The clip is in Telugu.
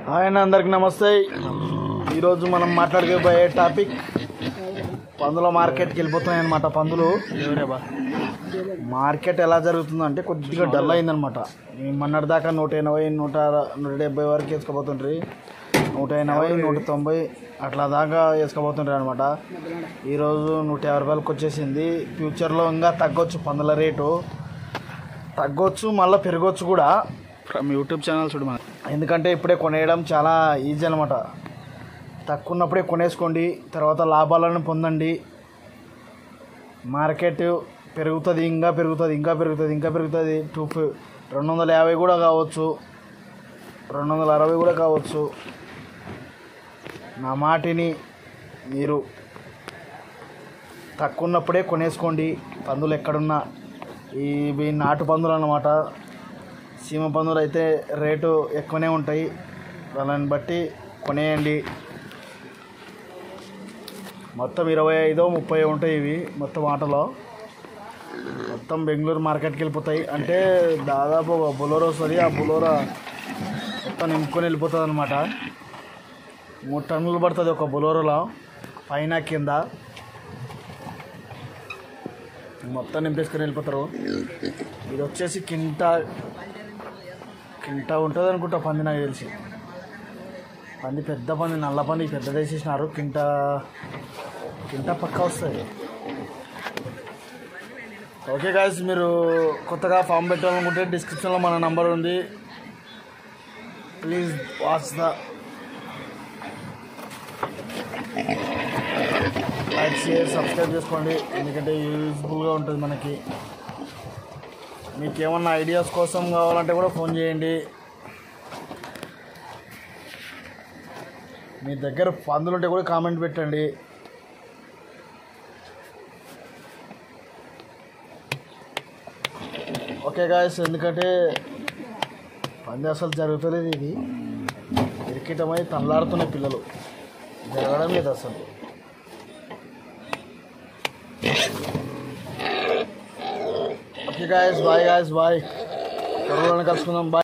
ఆయన అందరికి నమస్తే ఈరోజు మనం మాట్లాడుకోబోయే టాపిక్ పందుల మార్కెట్కి వెళ్ళిపోతున్నాయి అనమాట పందులు మార్కెట్ ఎలా జరుగుతుందంటే కొద్దిగా డల్ అయిందనమాట మొన్నటి దాకా నూట ఎనభై నూట నూట డెబ్బై వరకు వేసుకుపోతుండ్రి నూట ఎనభై నూట తొంభై అట్లా దాకా వేసుకుపోతుండ్రి అనమాట ఈరోజు నూట యాభై రూపాయలకి వచ్చేసింది ఫ్యూచర్లో ఇంకా తగ్గొచ్చు పందుల రేటు తగ్గొచ్చు మళ్ళీ పెరగొచ్చు కూడా ఫ్రమ్ యూట్యూబ్ ఛానల్ చూడు మన ఎందుకంటే ఇప్పుడే కొనేయడం చాలా ఈజీ అనమాట తక్కువ ఉన్నప్పుడే కొనేసుకోండి తర్వాత లాభాలను పొందండి మార్కెట్ పెరుగుతుంది ఇంకా పెరుగుతుంది ఇంకా పెరుగుతుంది ఇంకా పెరుగుతుంది టూ ఫి రెండు వందల యాభై కూడా కావచ్చు రెండు వందల అరవై కూడా కావచ్చు నా మాటిని మీరు తక్కువ ఉన్నప్పుడే కొనేసుకోండి పందులు ఎక్కడున్నా ఇవి నాటు పందులు అన్నమాట సీమ పందులు అయితే రేటు ఎక్కువనే ఉంటాయి వాళ్ళని బట్టి కొనేయండి మొత్తం ఇరవై ఐదో ముప్పై ఉంటాయి ఇవి మొత్తం ఆటలో మొత్తం బెంగళూరు మార్కెట్కి వెళ్ళిపోతాయి అంటే దాదాపు ఒక బొలోరో వస్తుంది ఆ బొలోరో మొత్తం నింపుకొని వెళ్ళిపోతుంది అనమాట మూడు టన్నులు పడుతుంది ఒక బొలోరోలో పైన కింద మొత్తం నింపేసుకొని వెళ్ళిపోతారు ఇది వచ్చేసి కింటా కింటా ఉంటుంది అనుకుంటా పంది నాకు తెలిసి పంది పెద్ద పంది నల్ల పంది పెద్దది వేసేసినారు కింటా కింటా పక్క వస్తుంది ఓకే గాయస్ మీరు కొత్తగా ఫామ్ పెట్టాలనుకుంటే డిస్క్రిప్షన్లో మన నంబర్ ఉంది please watch the like share subscribe చేసుకోండి ఎందుకంటే యూజ్ఫుల్గా ఉంటుంది మనకి మీకు ఏమన్నా ఐడియాస్ కోసం కావాలంటే కూడా ఫోన్ చేయండి మీ దగ్గర పందులు ఉంటే కూడా కామెంట్ పెట్టండి ఓకే గాయస్ ఎందుకంటే పంది అసలు జరుగుతలేదు ఇది ఇరికిటమై తనలాడుతున్నాయి పిల్లలు జరగడం లేదు అసలు okay guys bye guys bye త్వరలో కలుసుకుందాం బాయ్